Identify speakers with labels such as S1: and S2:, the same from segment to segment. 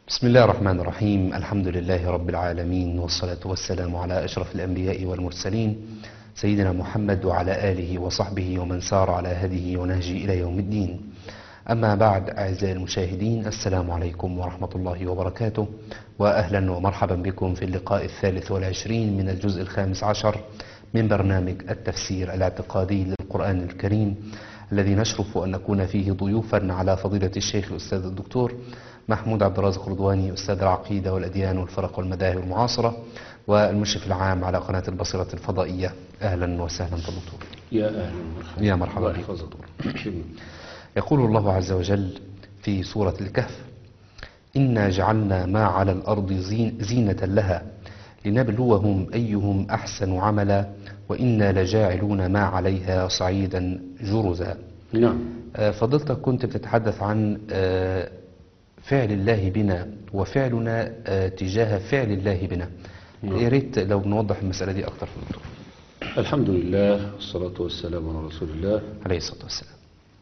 S1: بسم الله الرحمن الرحيم الحمد لله رب العالمين والصلاة والسلام على أشرف الأنبياء والمرسلين سيدنا محمد وعلى آله وصحبه ومن سار على هديه ونهجه إلى يوم الدين أما بعد أعزائي المشاهدين السلام عليكم ورحمة الله وبركاته وأهلا ومرحبا بكم في اللقاء الثالث والعشرين من الجزء الخامس عشر من برنامج التفسير الاعتقادي للقرآن الكريم الذي نشرف أن نكون فيه ضيوفا على فضيلة الشيخ الأستاذ الدكتور محمود عبد الرازق رضواني أستاذ العقيدة والأديان والفرق والمذاهب المعاصرة والمشرف العام على قناة البصيرة الفضائية أهلا وسهلا بالدكتور
S2: يا أهلا ومرحبا
S1: يا مرحبا
S2: الله
S1: بك.
S2: يحفظك.
S1: يقول الله عز وجل في سورة الكهف إنا جعلنا ما على الأرض زين زينة لها لنبلوهم أيهم أحسن عملا وإنا لجاعلون ما عليها صعيدا جرزا
S2: نعم
S1: آه، فضلتك كنت بتتحدث عن آه، فعل الله بنا وفعلنا آه، تجاه فعل الله بنا
S2: نعم.
S1: يا ريت لو بنوضح المسألة دي أكتر في الدكتور
S2: الحمد لله والصلاة والسلام على رسول الله
S1: عليه الصلاة والسلام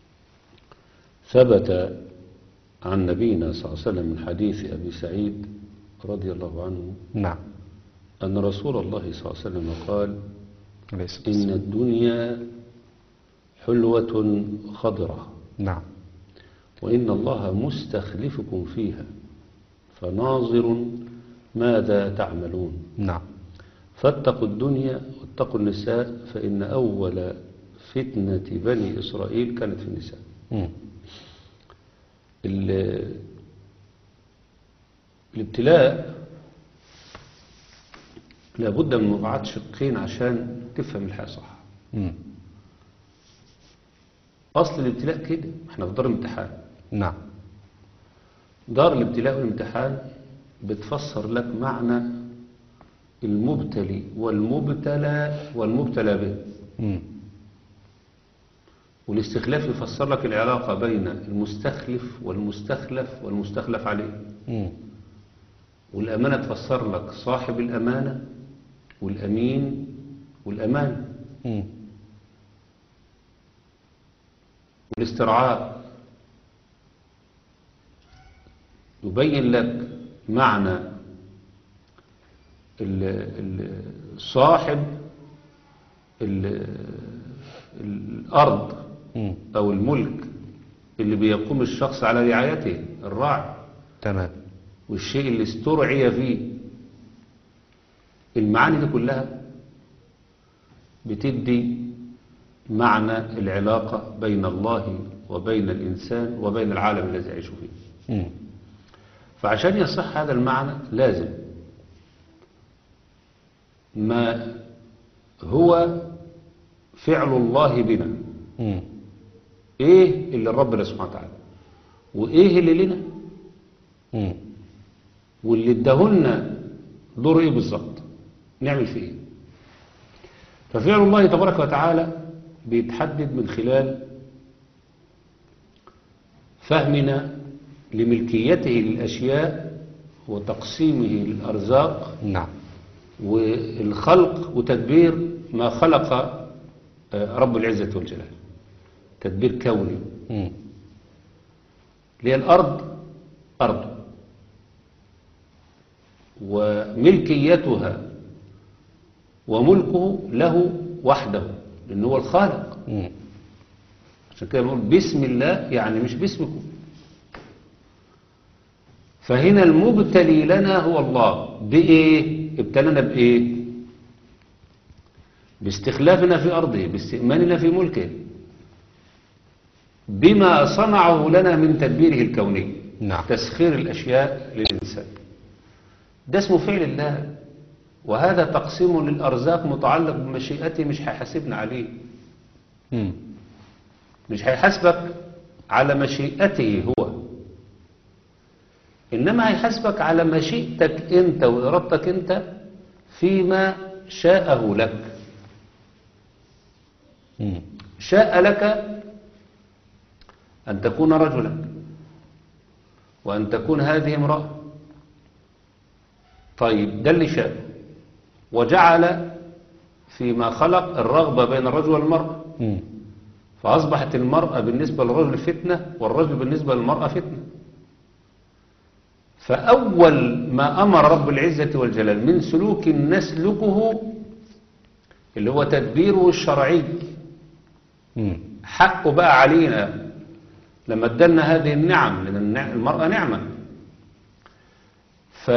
S2: ثبت عن نبينا صلى الله عليه وسلم من حديث أبي سعيد رضي الله عنه
S1: نعم
S2: أن رسول الله صلى الله عليه وسلم قال
S1: عليه الصلاة
S2: إن
S1: والسلام
S2: الدنيا حلوة خضرة
S1: نعم
S2: وإن الله مستخلفكم فيها فناظر ماذا تعملون
S1: نعم
S2: فاتقوا الدنيا واتقوا النساء فإن أول فتنة بني إسرائيل كانت في النساء
S1: مم.
S2: ال- الابتلاء لابد من مراعاة شقين عشان تفهم الحياة صح
S1: مم.
S2: أصل الابتلاء كده احنا في دار امتحان
S1: نعم
S2: دار الابتلاء والامتحان بتفسر لك معنى المبتلي والمبتلى والمبتلى به
S1: مم.
S2: والاستخلاف يفسر لك العلاقة بين المستخلف والمستخلف والمستخلف عليه
S1: مم.
S2: والأمانة تفسر لك صاحب الأمانة والأمين والأمان
S1: مم.
S2: والاسترعاء يبين لك معنى ال- ال- صاحب ال- الأرض
S1: مم.
S2: أو الملك اللي بيقوم الشخص على رعايته الراعي
S1: تمام
S2: والشيء اللي استرعي فيه المعاني دي كلها بتدي معنى العلاقة بين الله وبين الإنسان وبين العالم الذي يعيش فيه
S1: مم.
S2: فعشان يصح هذا المعنى لازم ما هو فعل الله بنا
S1: مم.
S2: ايه اللي ربنا سبحانه وتعالى وايه اللي لنا
S1: مم.
S2: واللي اداهولنا دور ايه بالظبط نعمل فيه ايه ففعل الله تبارك وتعالى بيتحدد من خلال فهمنا لملكيته للأشياء وتقسيمه للأرزاق
S1: نعم
S2: والخلق وتدبير ما خلق آه، رب العزة والجلال تدبير كوني
S1: مم.
S2: اللي هي الأرض أرض وملكيتها وملكه له وحده لأنه هو الخالق
S1: مم.
S2: عشان كده بنقول بسم الله يعني مش باسمكم فهنا المبتلي لنا هو الله بإيه ابتلنا بإيه باستخلافنا في أرضه باستئماننا في ملكه بما صنعه لنا من تدبيره الكوني
S1: نعم
S2: تسخير الأشياء للإنسان ده اسمه فعل الله وهذا تقسيم للأرزاق متعلق بمشيئته مش هيحاسبنا عليه
S1: مم.
S2: مش هيحاسبك على مشيئته هو إنما هيحاسبك على مشيئتك أنت وإرادتك أنت فيما شاءه لك
S1: مم.
S2: شاء لك أن تكون رجلا وأن تكون هذه امرأة طيب ده اللي شاء وجعل فيما خلق الرغبة بين الرجل والمرأة
S1: مم.
S2: فأصبحت المرأة بالنسبة للرجل فتنة والرجل بالنسبة للمرأة فتنة فأول ما أمر رب العزة والجلال من سلوك نسلكه اللي هو تدبيره الشرعي
S1: مم.
S2: حقه بقى علينا لما ادالنا هذه النعم لأن النع- المرأة نعمة ف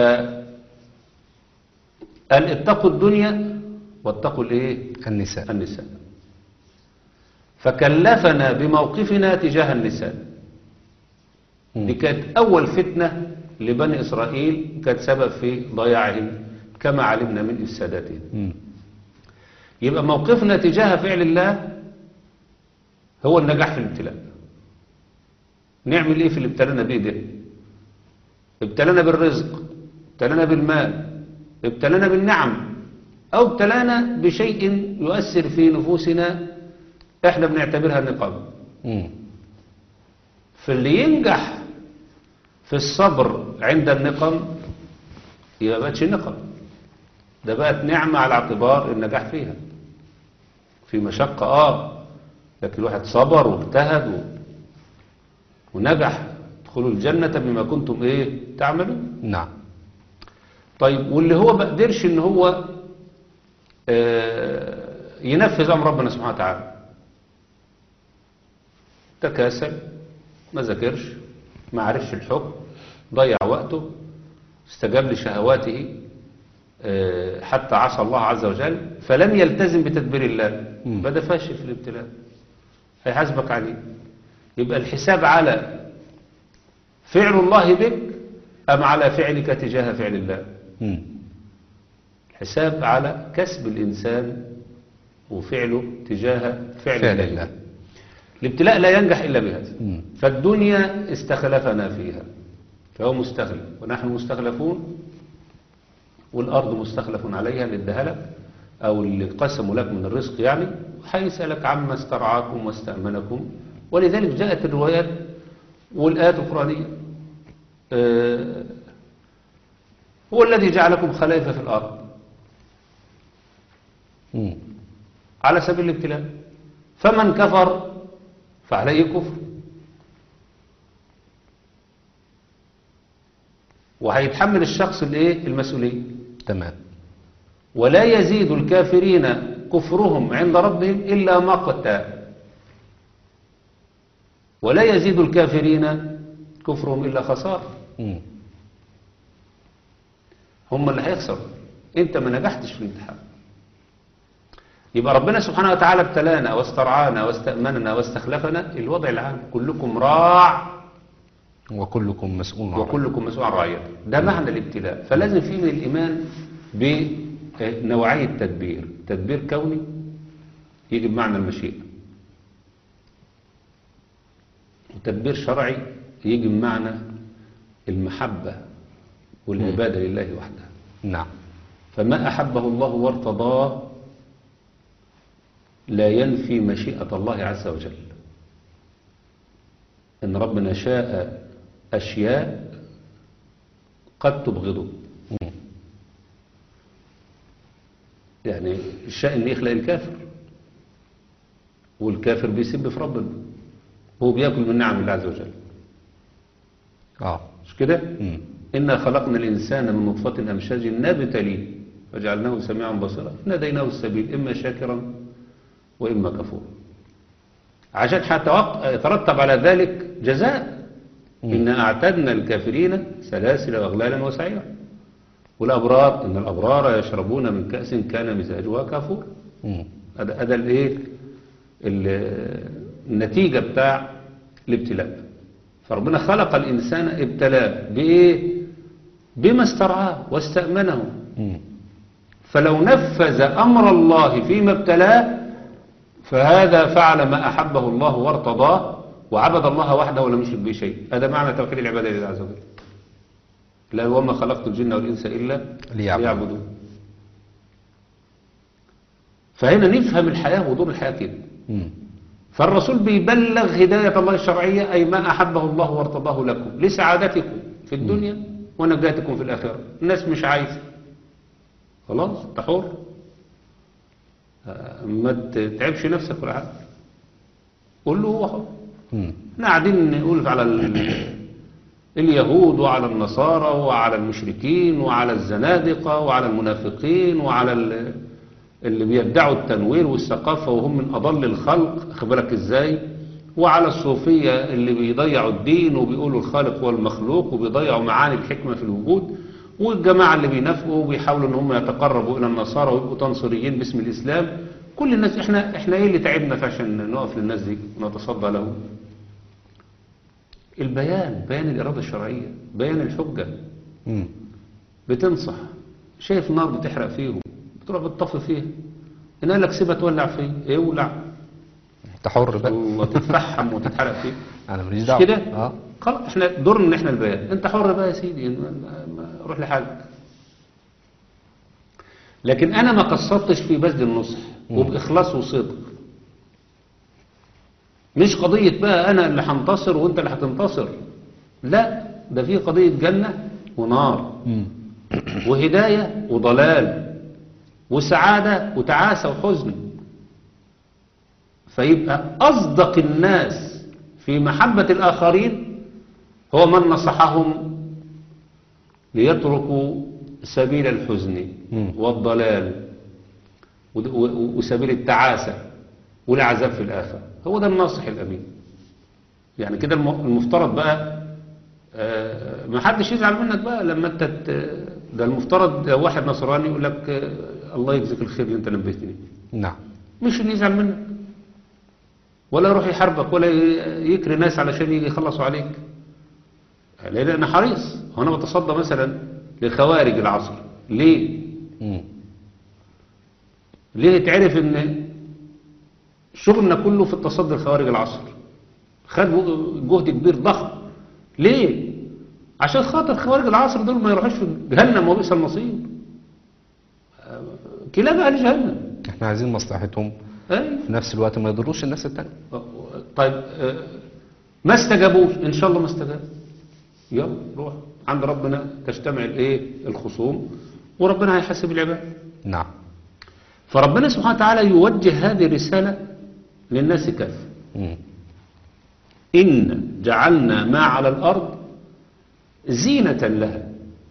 S2: قال اتقوا الدنيا واتقوا الايه
S1: النساء
S2: النساء فكلفنا بموقفنا تجاه النساء
S1: مم.
S2: دي كانت أول فتنة لبني إسرائيل كانت سبب في ضياعهم كما علمنا من إفساداتهم
S1: مم.
S2: يبقى موقفنا تجاه فعل الله هو النجاح في الابتلاء نعمل ايه في اللي ابتلانا بيه ده ابتلانا بالرزق ابتلانا بالمال ابتلانا بالنعم او ابتلانا بشيء يؤثر في نفوسنا احنا بنعتبرها نقم
S1: مم.
S2: فاللي ينجح في الصبر عند النقم يبقى بقتش نقم ده بقت نعمة على اعتبار النجاح فيها في مشقة اه لكن الواحد صبر واجتهد و... ونجح ادخلوا الجنة بما كنتم ايه تعملون
S1: نعم
S2: طيب واللي هو ما قدرش ان هو آه، ينفذ امر ربنا سبحانه وتعالى تكاسل ما ذاكرش ما عرفش الحكم ضيع وقته استجاب لشهواته آه، حتى عصى الله عز وجل فلم يلتزم بتدبير الله
S1: مم.
S2: بدا فاشل في الابتلاء هيحاسبك عليه يبقى الحساب على فعل الله بك أم على فعلك تجاه فعل الله
S1: مم.
S2: حساب على كسب الإنسان وفعله تجاه فعل,
S1: فعل
S2: الله.
S1: الله
S2: الابتلاء لا ينجح إلا بهذا
S1: مم.
S2: فالدنيا استخلفنا فيها فهو مستخلف ونحن مستخلفون والأرض مستخلف عليها اللي اداها لك أو اللي قسموا لك من الرزق يعني هيسألك عما استرعاكم واستأمنكم ولذلك جاءت الروايات والآيات القرآنية آه، هو الذي جعلكم خلائف في الأرض
S1: مم.
S2: على سبيل الابتلاء فمن كفر فعليه كفر وهيتحمل الشخص الايه المسؤوليه
S1: تمام
S2: ولا يزيد الكافرين كفرهم عند ربهم الا مقتا ولا يزيد الكافرين كفرهم الا خساره
S1: مم.
S2: هم اللي هيخسروا انت ما نجحتش في الامتحان يبقى ربنا سبحانه وتعالى ابتلانا واسترعانا واستأمننا واستخلفنا الوضع العام كلكم راع
S1: وكلكم مسؤول عن رأيه.
S2: وكلكم مسؤول عن رعيته ده معنى الابتلاء فلازم فيه من الإيمان بنوعية تدبير تدبير كوني يجي بمعنى المشيئة وتدبير شرعي يجي بمعنى المحبة والعبادة لله وحده
S1: نعم
S2: فما أحبه الله وارتضاه لا ينفي مشيئة الله عز وجل إن ربنا شاء أشياء قد تبغضه
S1: مم.
S2: يعني الشاء إن يخلق الكافر والكافر بيسب في ربنا هو بياكل من نعم الله عز وجل
S1: اه
S2: مش كده
S1: مم.
S2: إنا خلقنا الإنسان من نطفة أمشاج نبتليه فجعلناه سميعا بصيرا ناديناه السبيل إما شاكرا وإما كفورا عشان حتوق- يترتب على ذلك جزاء إنا أعتدنا الكافرين سلاسل وأغلالا وسعيرا والأبرار إن الأبرار يشربون من كأس كان مزاجها كافور
S1: مم.
S2: هذا هذا الايه ال- النتيجة بتاع الابتلاء فربنا خلق الإنسان ابتلاه بإيه بما استرعاه واستأمنه
S1: مم.
S2: فلو نفذ أمر الله فيما ابتلاه فهذا فعل ما أحبه الله وارتضاه وعبد الله وحده ولم يشرك به شيء هذا معنى توحيد العبادة لله عز وجل لا وما خلقت الجن والإنس إلا
S1: ليعبدون.
S2: ليعبدون فهنا نفهم الحياة ودور الحياة كده
S1: مم.
S2: فالرسول بيبلغ هداية الله الشرعية أي ما أحبه الله وارتضاه لكم لسعادتكم في الدنيا ونجاتكم في الآخرة الناس مش عايزة خلاص انت حر آه، ما تتعبش نفسك ولا حاجة قول له هو حر
S1: مم.
S2: احنا قاعدين نقول على ال- اليهود وعلى النصارى وعلى المشركين وعلى الزنادقة وعلى المنافقين وعلى ال- اللي بيدعوا التنوير والثقافة وهم من أضل الخلق أخبرك إزاي وعلى الصوفية اللي بيضيعوا الدين وبيقولوا الخالق هو المخلوق وبيضيعوا معاني الحكمة في الوجود والجماعة اللي بينافقوا وبيحاولوا ان هم يتقربوا الى النصارى ويبقوا تنصريين باسم الاسلام كل الناس احنا احنا ايه اللي تعبنا في عشان نقف للناس دي ونتصدى لهم البيان بيان الإرادة الشرعية بيان الحجة
S1: مم.
S2: بتنصح شايف نار بتحرق فيهم بتروح بتطفي فيها إن قال لك سيبها تولع فيه اولع
S1: انت حر بقى
S2: الله تتفحم وتتحرق فيه
S1: انا ماليش
S2: مش
S1: دعوه
S2: كده
S1: اه
S2: خلاص احنا دورنا ان احنا البيان انت حر بقى يا سيدي ما- ما- ما- روح لحالك لكن انا ما قصرتش في بذل النصح وباخلاص وصدق مش قضية بقى انا اللي هنتصر وانت اللي هتنتصر لا ده في قضية جنة ونار
S1: مم.
S2: وهداية وضلال وسعادة وتعاسة وحزن فيبقى أصدق الناس في محبة الآخرين هو من نصحهم ليتركوا سبيل الحزن
S1: مم.
S2: والضلال ود- و- وسبيل التعاسة والعذاب في الآخرة هو ده الناصح الأمين يعني كده الم- المفترض بقى آه، ما حدش يزعل منك بقى لما انت ت- ده المفترض لو واحد نصراني يقول لك آه، الله يجزيك الخير اللي انت نبهتني
S1: نعم
S2: مش اللي يزعل منك ولا يروح يحاربك ولا ي- يكري ناس علشان يجي يخلصوا عليك لان انا حريص وانا بتصدى مثلا لخوارج العصر ليه
S1: مم.
S2: ليه تعرف ان شغلنا كله في التصدي لخوارج العصر خد جهد كبير ضخم ليه عشان خاطر خوارج العصر دول ما يروحوش في جهنم وبئس المصير آه، كلاب اهل جهنم
S1: احنا عايزين مصلحتهم
S2: ايوه
S1: في نفس الوقت ما يضروش الناس التانية
S2: طيب آه، ما استجابوش ان شاء الله ما استجاب يلا روح عند ربنا تجتمع الايه الخصوم وربنا هيحاسب العباد
S1: نعم
S2: فربنا سبحانه وتعالى يوجه هذه الرسالة للناس كافة
S1: مم.
S2: إن جعلنا ما على الأرض زينة لها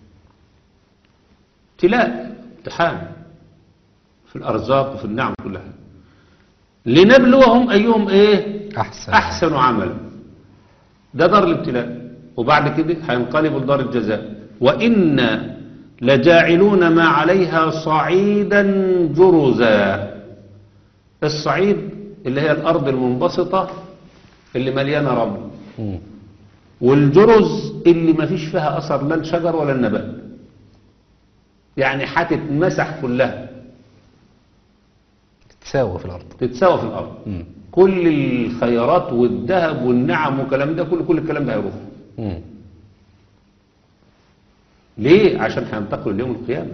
S2: ابتلاء امتحان في الأرزاق وفي النعم كلها لنبلوهم أيهم إيه
S1: احسن
S2: أحسن عملا ده دار الابتلاء وبعد كده هينقلبوا لدار الجزاء وإنا لجاعلون ما عليها صعيدا جرزا الصعيد اللي هي الأرض المنبسطة اللي مليانة رمل
S1: مم.
S2: والجرز اللي ما فيش فيها أثر لا الشجر ولا النبات يعني هتتمسح كلها
S1: تساوي في الارض
S2: تتساوى في الأرض
S1: مم.
S2: كل الخيرات والذهب والنعم والكلام ده كل كل الكلام ده هيروح
S1: مم.
S2: ليه عشان هينتقلوا ليوم القيامة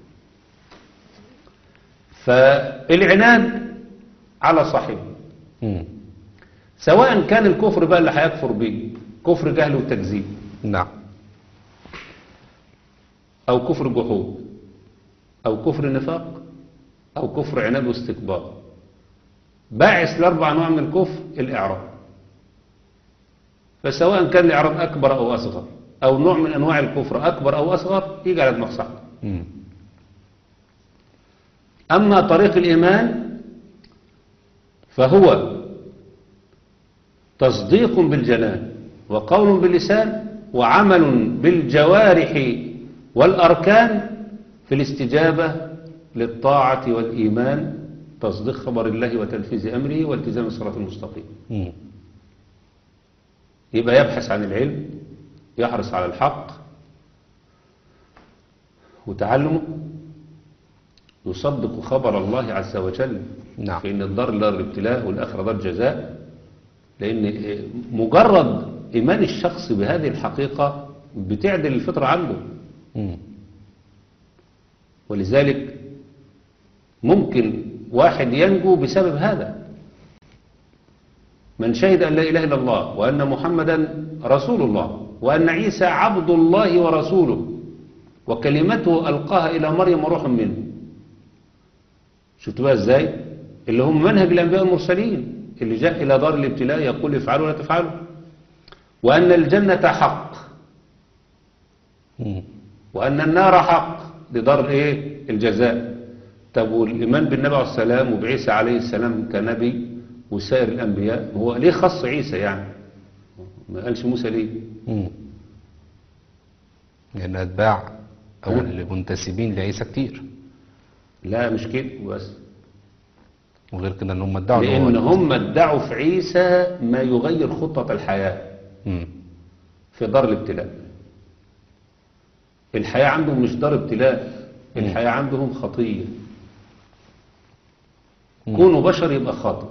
S2: فالعناد على صاحبه
S1: مم.
S2: سواء كان الكفر بقى اللي هيكفر بيه كفر جهل وتكذيب
S1: نعم
S2: أو كفر جحود أو كفر نفاق أو كفر عناد واستكبار باعث لأربع أنواع من الكفر الإعراض فسواء كان الإعراض أكبر أو أصغر أو نوع من أنواع الكفر أكبر أو أصغر يجي على دماغ صاحبه
S1: مم.
S2: أما طريق الإيمان فهو تصديق بالجنان وقول باللسان وعمل بالجوارح والأركان في الاستجابة للطاعة والإيمان تصديق خبر الله وتنفيذ أمره والتزام الصراط المستقيم
S1: مم.
S2: يبقى يبحث عن العلم يحرص على الحق وتعلمه يصدق خبر الله عز وجل
S1: نعم.
S2: في ان الدار دار الابتلاء والاخره دار جزاء لان مجرد ايمان الشخص بهذه الحقيقه بتعدل الفطره عنده
S1: مم.
S2: ولذلك ممكن واحد ينجو بسبب هذا من شهد أن لا إله إلا الله وأن محمدا رسول الله وأن عيسى عبد الله ورسوله وكلمته ألقاها إلى مريم وروح منه شفتوا بقى إزاي اللي هم منهج الأنبياء المرسلين اللي جاء إلى دار الابتلاء يقول افعلوا ولا تفعلوا وأن الجنة حق
S1: مم.
S2: وأن النار حق لدار الايه الجزاء طب والإيمان بالنبي عليه السلام وبعيسى عليه السلام كنبي وسائر الأنبياء هو ليه خص عيسى يعني ما قالش موسى ليه
S1: مم. لأن أتباع أو
S2: ها؟
S1: المنتسبين لعيسى كتير
S2: لا مش كده بس
S1: وغير كده إن هم ادعوا إن هو
S2: لأن هم ادعوا في عيسى ما يغير خطة الحياة
S1: مم.
S2: في دار الابتلاء الحياة عندهم مش دار ابتلاء الحياة عندهم خطية كونوا بشر يبقى خاطئ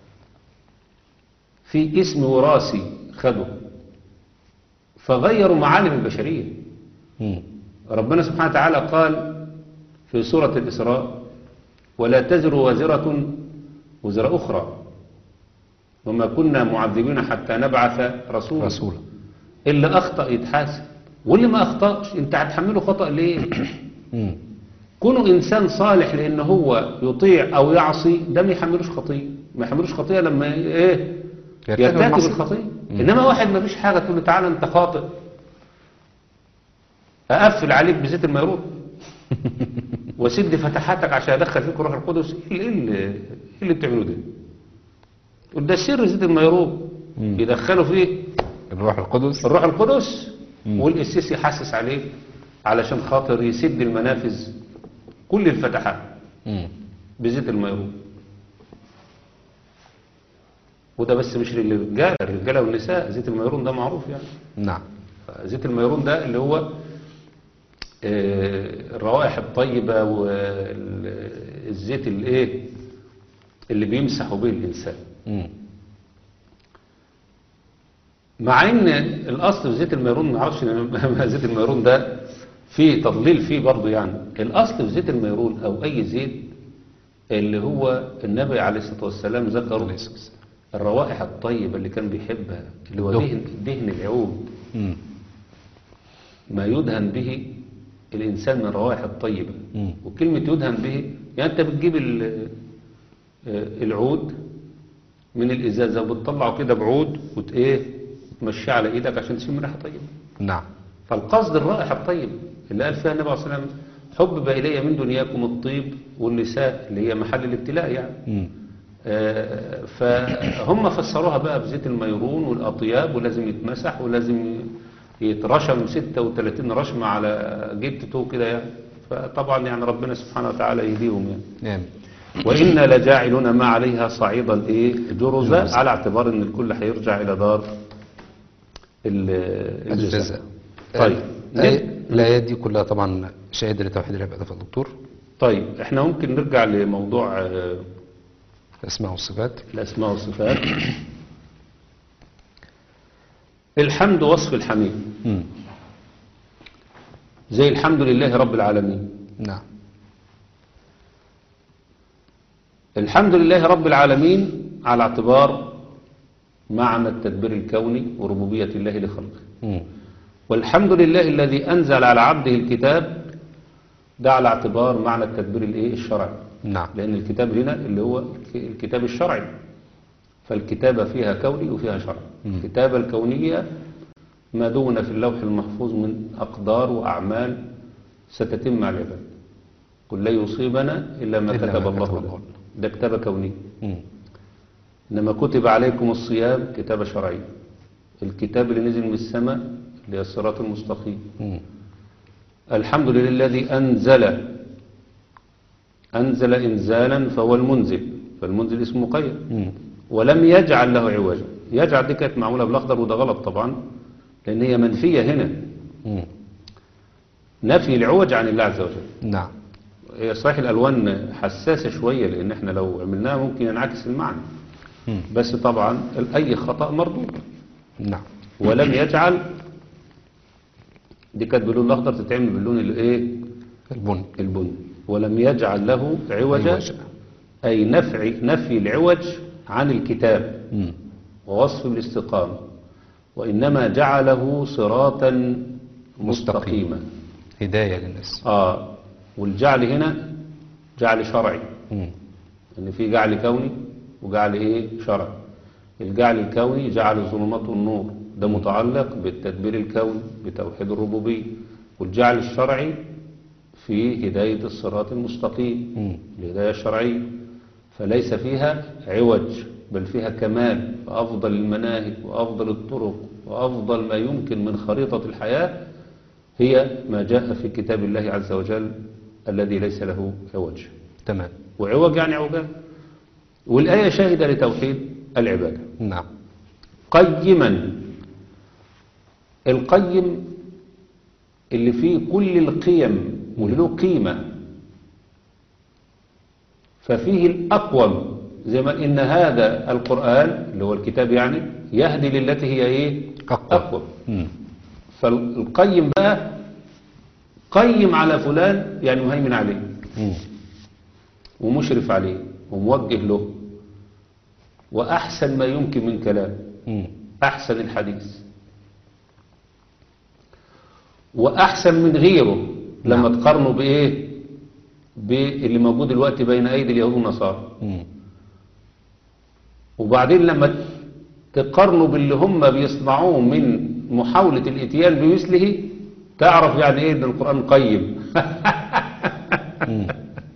S2: في اسم وراثي خده فغيروا معالم البشرية
S1: مم.
S2: ربنا سبحانه وتعالى قال في سورة الإسراء ولا تزر وازرة وزر أخرى وما كنا معذبين حتى نبعث رسولا
S1: رسولا
S2: اللي أخطأ يتحاسب واللي ما أخطأش أنت هتحمله خطأ ليه
S1: مم.
S2: كونه إنسان صالح لأن هو يطيع أو يعصي ده ما يحملوش خطية ما يحملوش خطية لما إيه
S1: يرتكب
S2: يرتكب
S1: المعصية.
S2: الخطية إنما واحد ما فيش حاجة تقول له تعالى أنت خاطئ أقفل عليك بزيت الميرون وسد فتحاتك عشان أدخل فيك روح القدس إيه اللي, إيه اللي بتعمله ده تقول ده سر زيت الميرون
S1: مم.
S2: يدخلوا فيه
S1: الروح القدس
S2: الروح القدس
S1: مم.
S2: والقسيس يحسس عليك علشان خاطر يسد المنافذ كل الفتحات
S1: مم.
S2: بزيت الميرون وده بس مش للرجاله الرجاله والنساء زيت الميرون ده معروف يعني
S1: نعم
S2: زيت الميرون ده اللي هو آه، الروائح الطيبة والزيت الايه اللي بيمسحوا به الإنسان
S1: مم.
S2: مع ان الاصل في زيت الميرون ما اعرفش إن زيت الميرون ده فيه تضليل فيه برضه يعني الاصل في زيت الميرون او اي زيت اللي هو النبي عليه الصلاه والسلام ذكره
S1: عليه الصلاة والسلام.
S2: الروائح الطيبه اللي كان بيحبها اللي هو
S1: الدهن.
S2: دهن, دهن العود
S1: مم.
S2: ما يدهن به الانسان من الروائح الطيبه
S1: مم.
S2: وكلمه يدهن به يعني انت بتجيب ال- آه، العود من الازازه وبتطلعه كده بعود وت ايه تمشيه على ايدك عشان تشم ريحه طيبه
S1: نعم
S2: فالقصد الرائحة الطيب اللي قال فيها النبي عليه الصلاة والسلام حبب إلي من دنياكم الطيب والنساء اللي هي محل الابتلاء يعني
S1: مم.
S2: آه، فهم فسروها بقى بزيت الميرون والأطياب ولازم يتمسح ولازم يترشم 36 رشمة على جبتته كده يعني فطبعا يعني ربنا سبحانه وتعالى يهديهم يعني
S1: نعم
S2: وإنا لجاعلون ما عليها صعيدا إيه جرزا
S1: جرزا.
S2: على اعتبار إن الكل هيرجع إلى دار ال-
S1: الجزاء
S2: طيب
S1: الآية- الآيات دي كلها طبعا شاهدة لتوحيد العبادة يا دكتور
S2: طيب احنا ممكن نرجع لموضوع آه،
S1: الأسماء والصفات
S2: الأسماء والصفات الحمد وصف الحميد
S1: مم.
S2: زي الحمد لله رب العالمين
S1: نعم
S2: الحمد لله رب العالمين على اعتبار معنى التدبير الكوني وربوبية الله لخلقه
S1: مم.
S2: والحمد لله الذي أنزل على عبده الكتاب ده على اعتبار معنى التدبير الايه الشرعي
S1: نعم
S2: لأن الكتاب هنا اللي هو الكتاب الشرعي فالكتابة فيها كوني وفيها شرعي
S1: مم.
S2: الكتابة الكونية ما دون في اللوح المحفوظ من أقدار وأعمال ستتم على العباد قل لا يصيبنا إلا ما
S1: إلا ما
S2: كتب الله
S1: كتب
S2: لنا
S1: الله.
S2: ده كتابة كونية
S1: مم.
S2: إنما كتب عليكم الصيام كتابة شرعية الكتاب اللي نزل من السماء اللي هي الصراط المستقيم
S1: مم.
S2: الحمد لله الذي أنزل أنزل إنزالا فهو المنزل فالمنزل اسمه مقيد
S1: مم.
S2: ولم يجعل له عوجا يجعل دي كانت معمولة بالأخضر وده غلط طبعا لأن هي منفية هنا
S1: مم.
S2: نفي العوج عن الله عز وجل
S1: نعم
S2: هي صحيح الألوان حساسة شوية لأن احنا لو عملناها ممكن ينعكس المعنى
S1: مم.
S2: بس طبعا أي خطأ مردود
S1: نعم
S2: ولم يجعل دي كانت باللون الأخضر تتعمل باللون الايه
S1: البن
S2: البني ولم يجعل له عوجا
S1: عوجا.
S2: أي نفع نفي العوج عن الكتاب
S1: مم.
S2: ووصف الاستقامة وإنما جعله صراطا مستقيما
S1: هداية للناس
S2: آه والجعل هنا جعل شرعي
S1: مم.
S2: ان في جعل كوني وجعل ايه شرعي الجعل الكوني جعل الظلمات والنور ده متعلق بالتدبير الكوني بتوحيد الربوبية والجعل الشرعي في هداية الصراط المستقيم
S1: مم.
S2: الهداية الشرعية فليس فيها عوج بل فيها كمال وأفضل المناهج وأفضل الطرق وأفضل ما يمكن من خريطة الحياة هي ما جاء في كتاب الله عز وجل الذي ليس له عوج
S1: تمام
S2: وعوج يعني عوجان والآية شاهدة لتوحيد العبادة
S1: نعم
S2: قيما القيم اللي فيه كل القيم واللي له قيمة ففيه الأقوم زي ما إن هذا القرآن اللي هو الكتاب يعني يهدي للتي هي إيه
S1: أقوى.
S2: أقوم
S1: مم.
S2: فالقيم بقى قيم على فلان يعني مهيمن عليه
S1: مم.
S2: ومشرف عليه وموجه له وأحسن ما يمكن من كلام
S1: مم.
S2: أحسن الحديث وأحسن من غيره لما
S1: نعم.
S2: تقارنه بإيه باللي موجود دلوقتي بين أيدي اليهود والنصارى
S1: مم.
S2: وبعدين لما تقارنه باللي هم بيصنعوه من محاولة الاتيان بمثله تعرف يعني ايه ان القرآن قيم
S1: مم.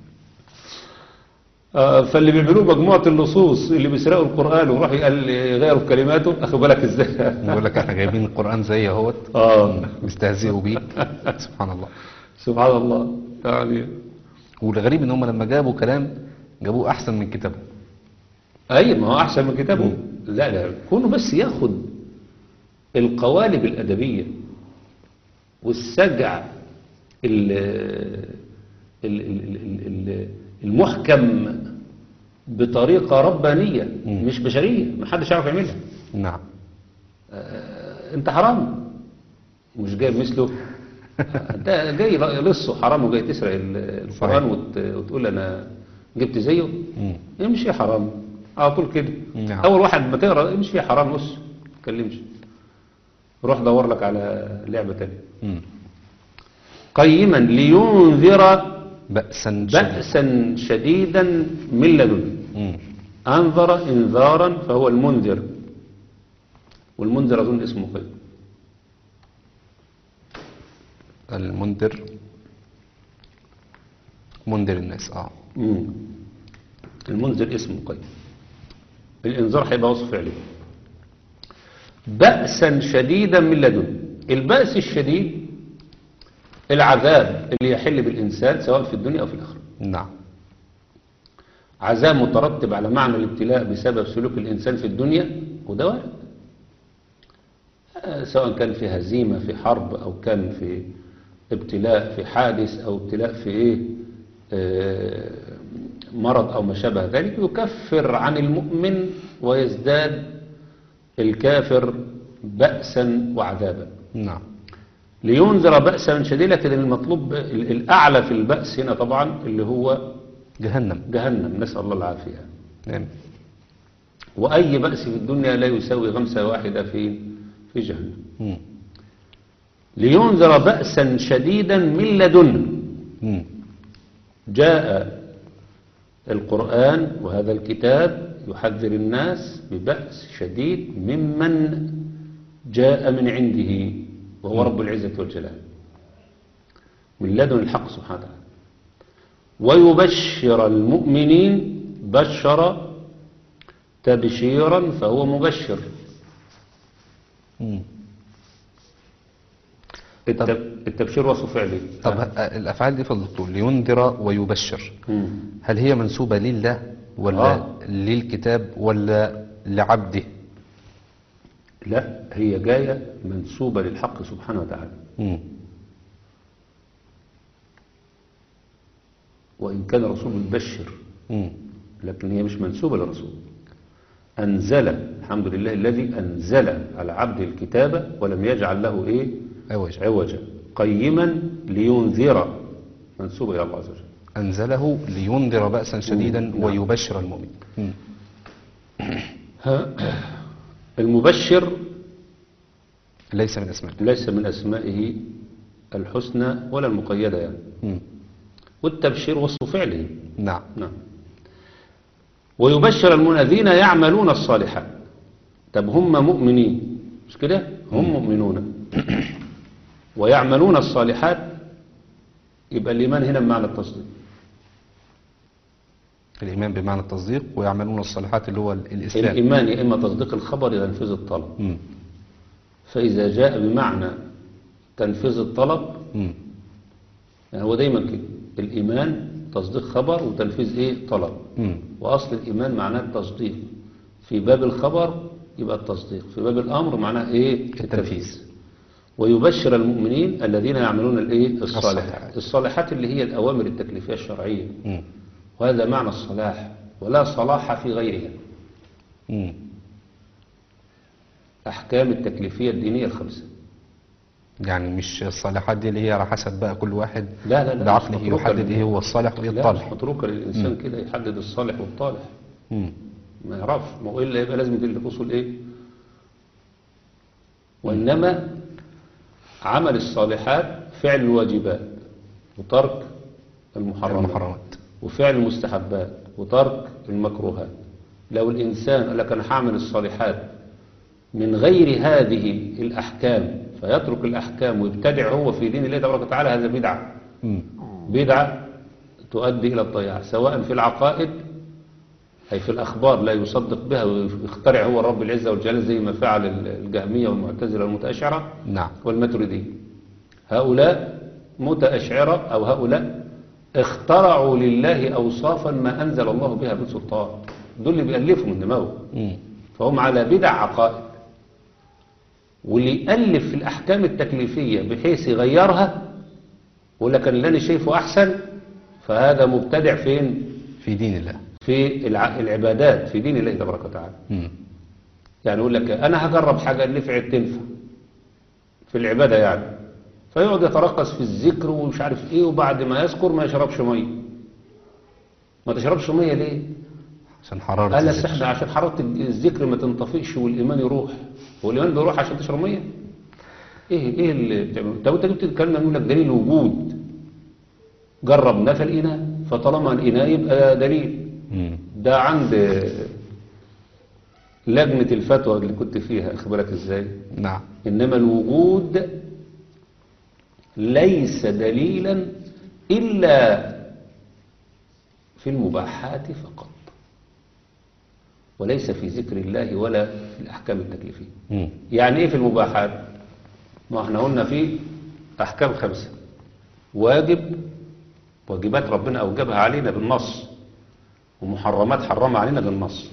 S2: آه، فاللي بيعملوه مجموعة اللصوص اللي بيسرقوا القرآن ويروحوا يقل- يغيروا في كلماته اخد بالك ازاي
S1: يقول لك احنا جايبين القرآن زي اهوت
S2: اه
S1: بيستهزئوا بيك سبحان الله
S2: سبحان الله يعني
S1: والغريب ان هم لما جابوا كلام جابوه احسن من كتابه
S2: اي ما هو احسن من كتابه لا لا كونه بس ياخد القوالب الادبيه والسجع ال ال- ال- ال- ال- المحكم بطريقه ربانيه
S1: مم.
S2: مش بشريه ما حدش يعرف يعملها
S1: نعم
S2: آه، انت حرام مش جايب مثله انت جاي لصه حرام وجاي تسرق ال- القران
S1: صحيح.
S2: وت- وتقول انا جبت زيه
S1: مم.
S2: امشي حرام على طول كده
S1: نعم.
S2: اول واحد ما تقرا امشي فيها حرام بص ما تكلمش روح دور لك على لعبه تانية
S1: مم.
S2: قيما لينذر
S1: بأسا شديدا
S2: بأسا شديدا من لدنه
S1: مم.
S2: أنذر إنذارا فهو المنذر والمنذر أظن اسمه قيم
S1: المنذر منذر الناس اه
S2: مم. المنذر اسمه قيم الإنذار هيبقى وصف فعلي بأسا شديدا من لدنه البأس الشديد العذاب اللي يحل بالإنسان سواء في الدنيا أو في الآخرة
S1: نعم
S2: عذاب مترتب على معنى الابتلاء بسبب سلوك الإنسان في الدنيا وده وارد آه، سواء كان في هزيمة في حرب أو كان في ابتلاء في حادث أو ابتلاء في إيه آه، مرض أو ما شابه ذلك يكفر عن المؤمن ويزداد الكافر بأسا وعذابا
S1: نعم
S2: لينذر بأسا شديدا لكن المطلوب ال- الأعلى في البأس هنا طبعا اللي هو
S1: جهنم
S2: جهنم نسأل الله العافية
S1: نعم
S2: وأي بأس في الدنيا لا يساوي غمسة واحدة في في جهنم
S1: مم.
S2: لينذر بأسا شديدا من لدنه
S1: مم.
S2: جاء القرآن وهذا الكتاب يحذر الناس ببأس شديد ممن جاء من عنده وهو رب العزة والجلال من لدن الحق سبحانه وتعالى ويبشر المؤمنين بشر تبشيرا فهو مبشر
S1: مم.
S2: التب- التبشير وصف فعلي
S1: طب ه- الافعال دي فضلته لينذر ويبشر
S2: مم.
S1: هل هي منسوبة لله ولا
S2: آه.
S1: للكتاب ولا لعبده
S2: لا هي جاية منسوبة للحق سبحانه وتعالى
S1: مم.
S2: وإن كان الرسول بيبشر
S1: مم.
S2: لكن هي مش منسوبة للرسول أنزل الحمد لله الذي أنزل على عبده الكتابة ولم يجعل له إيه
S1: أوجه
S2: عوجا قيما لينذر منسوبة إلى الله عز وجل
S1: أنزله لينذر بأسا شديدا
S2: نعم.
S1: ويبشر المؤمن مم.
S2: ها، المبشر
S1: ليس من أسماء
S2: ليس من أسمائه الحسنى ولا المقيدة يعني
S1: مم.
S2: والتبشير وصف فعله
S1: نعم
S2: نعم ويبشر الذين يعملون الصالحات طب هم مؤمنين مش كده هم مؤمنون ويعملون الصالحات يبقى الإيمان هنا بمعنى التصديق
S1: الإيمان بمعنى التصديق ويعملون الصالحات اللي هو الإسلام
S2: الإيمان يا إما تصديق الخبر يا تنفيذ الطلب
S1: مم.
S2: فإذا جاء بمعنى تنفيذ الطلب
S1: مم.
S2: يعني هو دايما كده الإيمان تصديق خبر وتنفيذ إيه طلب
S1: مم.
S2: وأصل الإيمان معناه التصديق في باب الخبر يبقى التصديق في باب الأمر معناه إيه
S1: التنفيذ.
S2: ويبشر المؤمنين الذين يعملون الإيه
S1: الصالحات.
S2: الصالحات الصالحات اللي هي الأوامر التكليفية الشرعية
S1: مم.
S2: وهذا معنى الصلاح ولا صلاح في غيرها
S1: مم.
S2: أحكام التكليفية الدينية الخمسة
S1: يعني مش الصالحات دي اللي هي على حسب بقى كل واحد
S2: لا لا لا مش
S1: بعقله
S2: متروكة
S1: يحدد
S2: لل-
S1: ايه هو الصالح وايه
S2: لا مش
S1: الطالح
S2: متروكة للإنسان كده يحدد الصالح والطالح
S1: مم.
S2: ما يعرفش ما هو إلا يبقى لازم يدرك أصول إيه وإنما عمل الصالحات فعل الواجبات وترك المحرمات
S1: المحرمات
S2: وفعل المستحبات وترك المكروهات لو الإنسان قال لك أنا هعمل الصالحات من غير هذه الأحكام فيترك الأحكام ويبتدع هو في دين الله تبارك وتعالى هذا بدعة
S1: مم.
S2: بدعة تؤدي إلى الضياع سواء في العقائد أي في الأخبار لا يصدق بها ويخترع هو رب العزة والجلال زي ما فعل الجهمية والمعتزلة والمتأشعرة
S1: نعم
S2: والماتريدية هؤلاء متأشعرة أو هؤلاء اخترعوا لله أوصافا ما أنزل الله بها من سلطان دول اللي بيألفوا من دماغه
S1: مم.
S2: فهم على بدع عقائد واللي يألف في الأحكام التكليفية بحيث يغيرها يقول لك اللي أنا شايفه أحسن فهذا مبتدع فين
S1: في دين الله
S2: في الع- العبادات في دين الله تبارك وتعالى
S1: مم.
S2: يعني يقول لك أنا هجرب حاجة نفعت تنفع في العبادة يعني فيقعد يترقص في الذكر ومش عارف ايه وبعد ما يذكر ما يشربش مية ما تشربش مية ليه
S1: عشان حرارة
S2: قال
S1: الذكر.
S2: استحنا عشان حرارة الذكر ما تنطفئش والإيمان يروح هو الإيمان بيروح عشان تشرب مية ايه ايه اللي بتعمله طب انت جبت الكلام ده يقول لك دليل وجود جربنا فالإناء فطالما الإناء يبقى دليل
S1: مم.
S2: ده عند لجنة الفتوى اللي كنت فيها اخبرك ازاي
S1: نعم
S2: إنما الوجود ليس دليلا إلا في المباحات فقط وليس في ذكر الله ولا في الأحكام التكليفية
S1: مم.
S2: يعني إيه في المباحات ما احنا قلنا في أحكام خمسة واجب واجبات ربنا أوجبها علينا بالنص ومحرمات حرمها علينا بالنص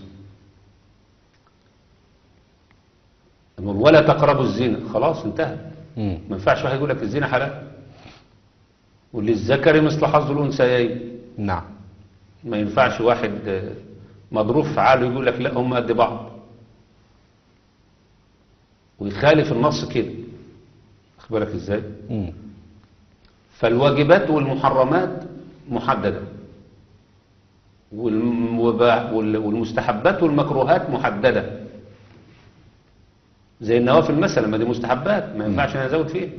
S2: نقول ولا تقربوا الزنا خلاص انتهى
S1: مم.
S2: ما ينفعش واحد يقول لك الزنا حلال وللذكر مثل حظ الانثيين
S1: نعم
S2: ما ينفعش واحد آه، مضروب في عاله يقول لك لا هم قد بعض ويخالف النص كده واخد بالك ازاي
S1: مم.
S2: فالواجبات والمحرمات محددة والمباح- وال- والمستحبات والمكروهات محددة زي النوافل مثلا ما دي مستحبات ما ينفعش انا ازود فيها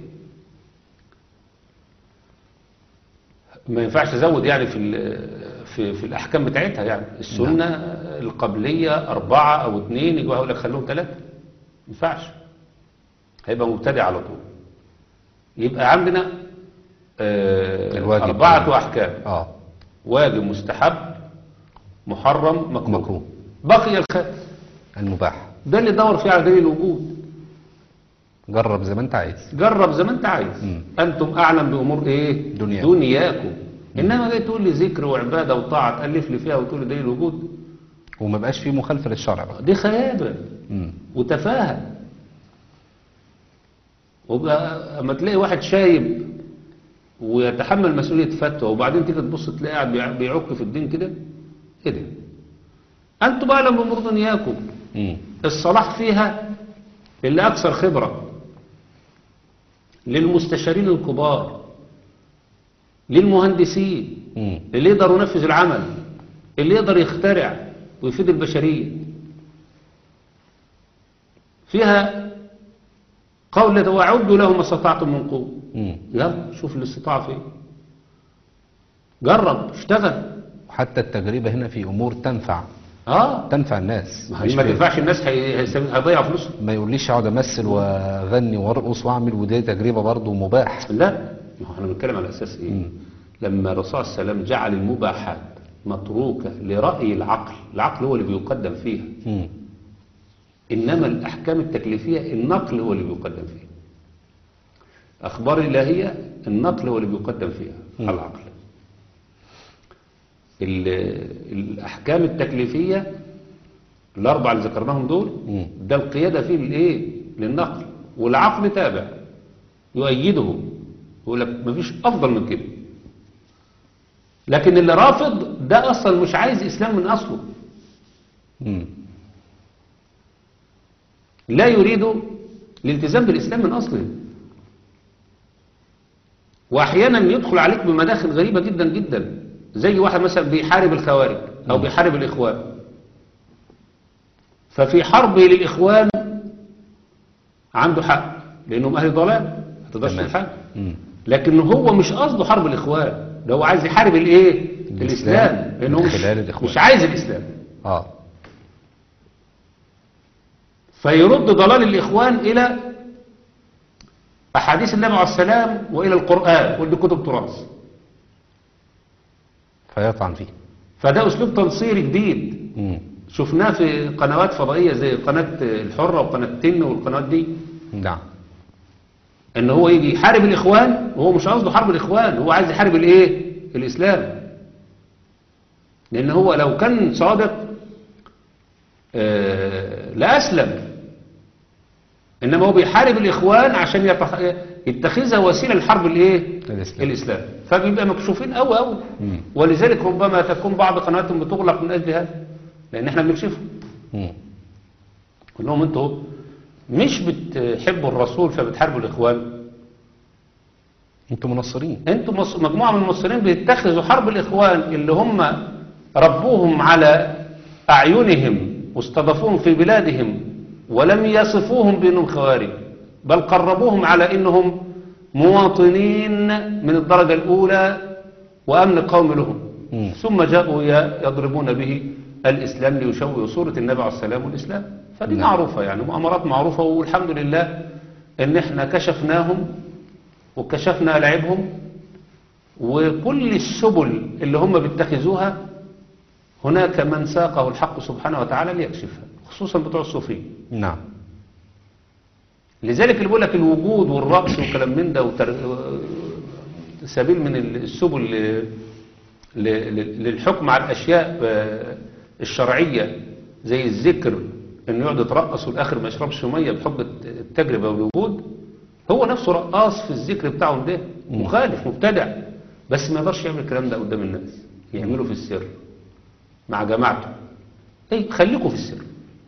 S2: ما ينفعش ازود يعني في ال- في في الاحكام بتاعتها يعني السنه القبليه اربعه او اثنين يجوا يقول لك خلوهم ثلاثه ما ينفعش هيبقى مبتدع على طول يبقى عندنا آه،
S1: الواجب.
S2: أربعة أحكام
S1: اه
S2: واجب مستحب محرم مكروه,
S1: مكروه.
S2: بقي الخامس
S1: المباح
S2: ده اللي دور فيه على دليل الوجود
S1: جرب زي ما انت عايز
S2: جرب زي ما انت عايز
S1: مم.
S2: انتم اعلم بامور ايه
S1: دنياكم.
S2: دنياكم انما جاي تقول لي ذكر وعباده وطاعه تالف لي فيها وتقول لي دليل الوجود
S1: وما بقاش فيه مخالفة للشرع بقى
S2: دي خيابه
S1: مم.
S2: وتفاهه وبقى اما تلاقي واحد شايب ويتحمل مسؤوليه فتوى وبعدين تيجي تبص تلاقيه قاعد بيع- بيعك في الدين كده ايه ده انتم اعلم بامور دنياكم
S1: مم.
S2: الصلاح فيها اللي أكثر خبرة للمستشارين الكبار للمهندسين
S1: مم.
S2: اللي يقدر ينفذ العمل اللي يقدر يخترع ويفيد البشرية فيها قول وعدوا لهم ما استطعتم من قوة
S1: مم.
S2: يلا شوف الاستطاعة فين جرب اشتغل
S1: وحتى التجربة هنا في أمور تنفع
S2: اه
S1: تنفع الناس
S2: ما
S1: مش
S2: هي ما
S1: بي-
S2: تنفعش الناس هي- هيستفيد- هيضيع فلوسهم
S1: ما يقوليش اقعد امثل واغني وارقص واعمل ودي تجربه برضه مباح
S2: لا ما هو احنا بنتكلم على اساس ايه لما الرسول صلى الله عليه وسلم جعل المباحات متروكه لراي العقل العقل هو اللي بيقدم فيها
S1: مم.
S2: انما الاحكام التكليفيه النقل هو اللي بيقدم فيها اخبار الالهيه النقل هو اللي بيقدم فيها على العقل ال- الاحكام التكليفيه الاربعه اللي ذكرناهم دول
S1: مم.
S2: ده القياده فيه للايه للنقل والعقل تابع يؤيده يقول لك مفيش افضل من كده لكن اللي رافض ده اصلا مش عايز اسلام من اصله
S1: مم.
S2: لا يريد الالتزام بالإسلام من أصله وأحيانا يدخل عليك بمداخل غريبة جدا جدا زي واحد مثلا بيحارب الخوارج أو بيحارب الإخوان ففي حربه للإخوان عنده حق لأنهم أهل ضلال ما تقدرش
S1: تمام.
S2: تقول حاجة
S1: مم.
S2: لكن هو مش قصده حرب الإخوان ده هو عايز يحارب الإيه الإسلام لأنه
S1: من
S2: مش,
S1: خلال الإخوان.
S2: مش عايز الإسلام
S1: اه
S2: فيرد ضلال الإخوان إلى أحاديث النبي عليه السلام وإلى القرآن ودي كتب تراث
S1: فيطعن فيه
S2: فده أسلوب تنصيري جديد
S1: مم.
S2: شفناه في قنوات فضائية زي قناة الحرة وقناة تن والقنوات دي
S1: نعم
S2: ان هو يجي يحارب الإخوان وهو مش قصده حرب الإخوان هو عايز يحارب الإيه الإسلام لأن هو لو كان صادق آه، لأسلم إنما هو بيحارب الإخوان عشان يتخ- يتخذها وسيلة لحرب الإيه
S1: الإسلام.
S2: الإسلام فبيبقى مكشوفين أوي أوي
S1: مم.
S2: ولذلك ربما تكون بعض قنواتهم بتغلق من أجل هذا لأن احنا بنكشفهم
S1: مم.
S2: قول لهم انتوا مش بتحبوا الرسول فبتحاربوا الإخوان
S1: انتم منصرين
S2: انتوا مص- مجموعة من المصريين بيتخذوا حرب الإخوان اللي هم ربوهم على أعينهم واستضافوهم في بلادهم ولم يصفوهم بأنهم خوارج بل قربوهم على أنهم مواطنين من الدرجة الأولى وأمن قوم لهم
S1: مم.
S2: ثم جاءوا ي- يضربون به الإسلام ليشوهوا صورة النبي عليه السلام والإسلام فدي
S1: نعم.
S2: معروفة يعني مؤامرات معروفة والحمد لله ان احنا كشفناهم وكشفنا لعبهم وكل السبل اللي هم بيتخذوها هناك من ساقه الحق سبحانه وتعالى ليكشفها خصوصا بتوع الصوفيه
S1: نعم
S2: لذلك اللي بيقول لك الوجود والرأس وكلام من ده وتر... سبيل من السبل ل... ل... ل- للحكم على الأشياء آه، الشرعية زي الذكر انه يقعد يترقص والاخر ما يشربش ميه بحب التجربة والوجود هو نفسه رقاص في الذكر بتاعهم ده مخالف مبتدع بس ما يقدرش يعمل الكلام ده قدام الناس يعمله في السر مع جماعته ايه خليكوا في السر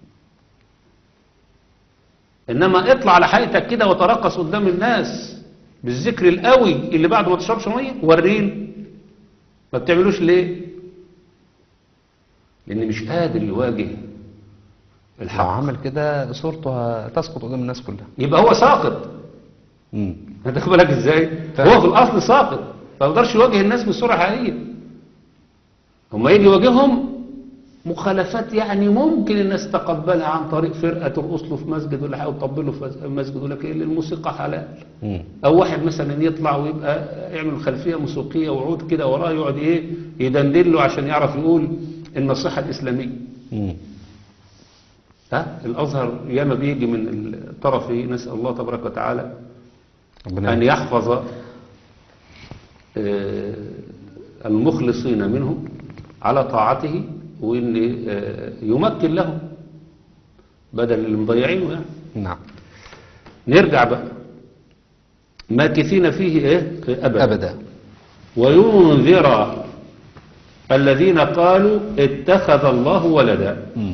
S2: انما اطلع على حقيقتك كده وترقص قدام الناس بالذكر القوي اللي بعد ما تشربش ميه وريني ما بتعملوش ليه لان مش قادر يواجه
S1: لو
S2: الحق
S1: عمل كده صورته هتسقط قدام الناس كلها
S2: يبقى هو ساقط
S1: مم.
S2: هتاخد بالك ازاي
S1: فاهم.
S2: هو في الاصل ساقط ما يقدرش يواجه الناس بصوره حقيقيه هما يجي يواجههم مخالفات يعني ممكن الناس تقبلها عن طريق فرقه ترقص له في مسجد ولا حاجه وتطبل له في مسجد يقول لك إيه الموسيقى حلال
S1: مم.
S2: او واحد مثلا يطلع ويبقى يعمل خلفيه موسيقيه وعود كده وراه يقعد ايه يدندن له عشان يعرف يقول النصيحه الاسلاميه
S1: مم.
S2: ها الازهر ياما بيجي من الطرف نسال الله تبارك وتعالى
S1: ربنا
S2: أن يحفظ آه، المخلصين منهم على طاعته وأن آه، يمكن لهم بدل اللي مضيعينه يعني
S1: نعم
S2: نرجع بقى ماكثين فيه ايه أبدا,
S1: أبدا
S2: وينذر الذين قالوا اتخذ الله ولدا
S1: مم.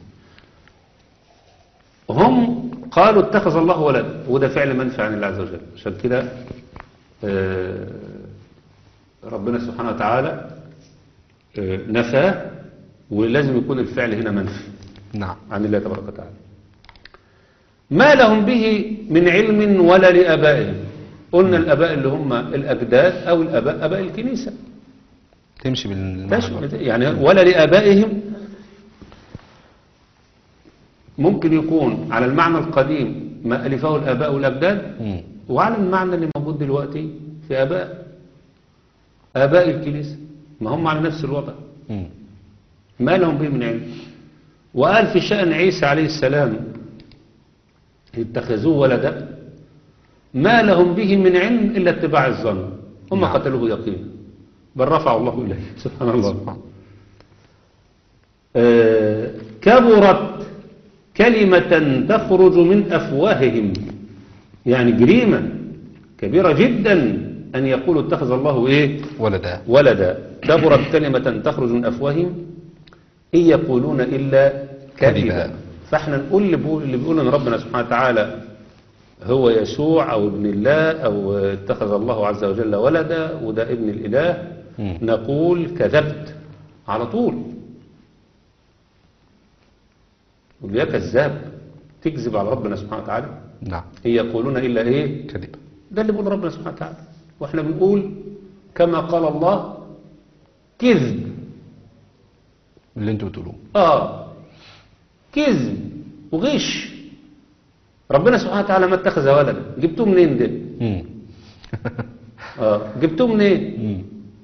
S2: هم قالوا اتخذ الله ولد وده فعل منفع عن الله عز وجل عشان كده آه، ربنا سبحانه وتعالى آه، نفاه ولازم يكون الفعل هنا منفي
S1: نعم
S2: عن الله تبارك وتعالى ما لهم به من علم ولا لآبائهم قلنا الآباء اللي هم الأجداد أو الآباء آباء الكنيسة
S1: تمشي بالمعنى
S2: ماشي يعني ولا لآبائهم ممكن يكون على المعنى القديم ما ألفه الآباء والأجداد
S1: مم.
S2: وعلى المعنى اللي موجود دلوقتي في آباء آباء الكنيسة ما هم على نفس الوضع
S1: مم.
S2: ما لهم به من علم وقال في شأن عيسى عليه السلام اتخذوه ولدا ما لهم به من علم إلا اتباع الظن هم
S1: نعم.
S2: قتلوه يقينا بل رفعوا الله إليه سبحان الله
S1: سبحان.
S2: آه، كبرت كلمة تخرج من أفواههم يعني جريمة كبيرة جدا أن يقولوا اتخذ الله إيه
S1: ولدا
S2: ولدا كبرت كلمة تخرج من أفواههم إن يقولون إلا كذبا
S1: كذبا.
S2: فاحنا نقول اللي بيقول, اللي بيقول ان ربنا سبحانه وتعالى هو يسوع أو ابن الله أو اتخذ الله عز وجل ولدا وده ابن الإله
S1: مم.
S2: نقول كذبت على طول قل يا كذاب تكذب على ربنا سبحانه وتعالى
S1: نعم
S2: إن يقولون إلا إيه
S1: كذب
S2: ده اللي بيقول ربنا سبحانه وتعالى واحنا بنقول كما قال الله كذب
S1: اللي انتوا بتقولوه
S2: اه كذب وغش ربنا سبحانه وتعالى ما اتخذ ولدا جبتوه منين ده
S1: مم.
S2: اه جبتوه منين
S1: مم.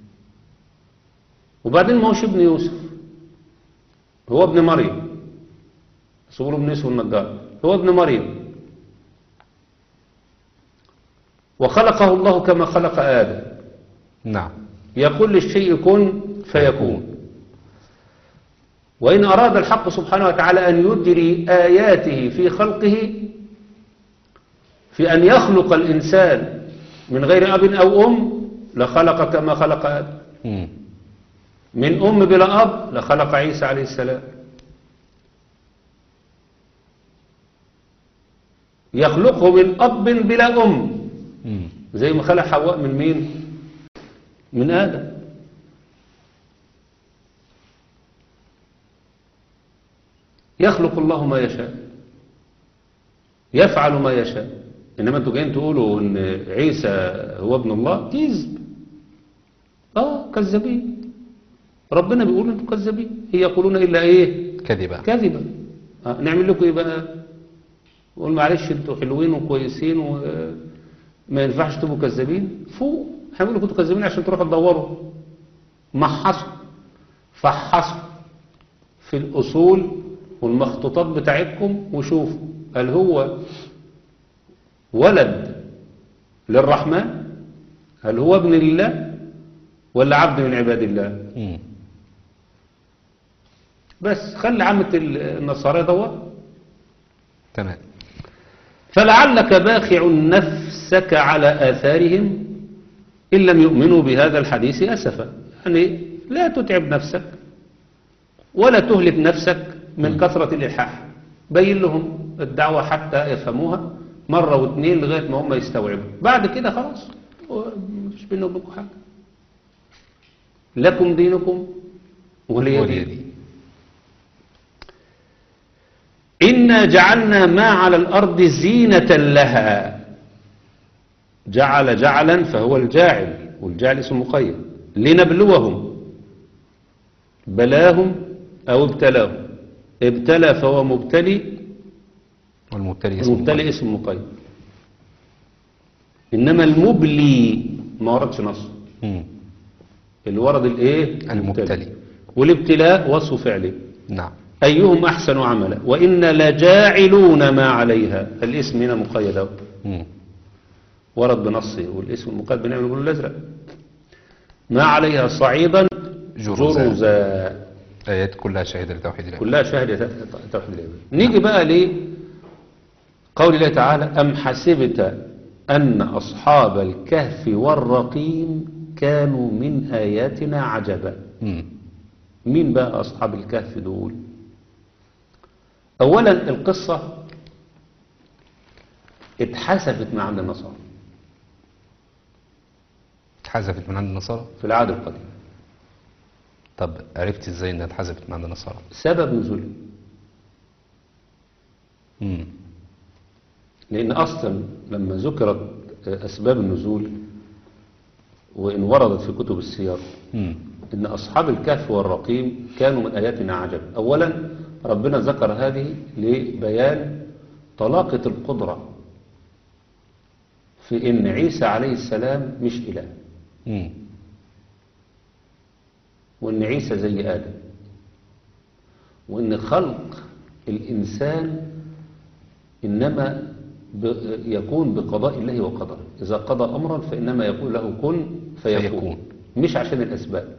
S2: وبعدين ما هوش ابن يوسف هو ابن مريم بس يقولوا ابن يوسف النجار هو ابن مريم وخلقه الله كما خلق آدم
S1: نعم
S2: يقول للشيء كن فيكون وإن أراد الحق سبحانه وتعالى أن يجري آياته في خلقه في أن يخلق الإنسان من غير أب أو أم لخلق كما خلق آدم
S1: مم.
S2: من أم بلا أب لخلق عيسى عليه السلام يخلقه من أب بلا أم
S1: مم.
S2: زي ما خلق حواء من مين من آدم يخلق الله ما يشاء يفعل ما يشاء إنما أنتوا جايين تقولوا إن عيسى هو ابن الله كذب آه كذابين ربنا بيقول أنتوا كذابين هي يقولون إلا إيه
S1: كذبا
S2: كذبا آه، نعمل لكم ايه بقى نقول معلش انتوا حلوين وكويسين وما ينفعش تبقوا كذابين فوق هنقول لكم انتوا كذابين عشان تروحوا تدوروا محصوا فحصوا في الاصول والمخطوطات بتاعتكم وشوفوا هل هو ولد للرحمن هل هو ابن لله ولا عبد من عباد الله
S1: مم.
S2: بس خلي عامة النصارى دور
S1: تمام
S2: فلعلك باخع نفسك على آثارهم إن لم يؤمنوا بهذا الحديث أسفا يعني لا تتعب نفسك ولا تهلك نفسك من كثرة الإلحاح بين لهم الدعوة حتى يفهموها مرة واثنين لغاية ما هم يستوعبوا بعد كده خلاص مش بينه وبينكم حاجة لكم دينكم ولي
S1: ولي
S2: دين
S1: دين.
S2: إنا جعلنا ما على الأرض زينة لها جعل جعلا فهو الجاعل والجاعل اسم مقيد لنبلوهم بلاهم أو ابتلاهم ابتلى فهو مبتلي
S1: والمبتلي اسمه
S2: المبتلي اسم مقيد إنما المبلي ما وردش نص
S1: مم.
S2: اللي ورد الايه
S1: المبتلي.
S2: والابتلاء وصف فعلي
S1: نعم
S2: أيهم أحسن عملا وإن لجاعلون ما عليها الاسم هنا مقيد أهو.
S1: مم.
S2: ورد بنصه والاسم المقيد بنعمل بالله الأزرق ما عليها صعيدا
S1: جرزا.
S2: جرزا
S1: آيات كلها شهادة لتوحيد الله
S2: كلها شهادة توحيد العباد نيجي بقى ليه قول الله تعالى أم حسبت أن أصحاب الكهف والرقيم كانوا من آياتنا عجبا
S1: مم.
S2: مين بقى أصحاب الكهف دول أولا القصة اتحسفت من عند النصارى
S1: اتحذفت من عند النصارى
S2: في العهد القديم
S1: طب عرفت ازاي انها اتحذفت من عند النصارى
S2: سبب نزولها
S1: مم.
S2: لأن أصلا لما ذكرت أسباب النزول وإن وردت في كتب السير
S1: مم.
S2: إن أصحاب الكهف والرقيم كانوا من آياتنا عجب أولا ربنا ذكر هذه لبيان طلاقة القدرة في إن عيسى عليه السلام مش إله
S1: مم.
S2: وإن عيسى زي آدم وإن خلق الإنسان إنما ب- يكون بقضاء الله وقدره إذا قضى أمرا فإنما يقول له كن فيكون,
S1: فيكون.
S2: مش عشان الأسباب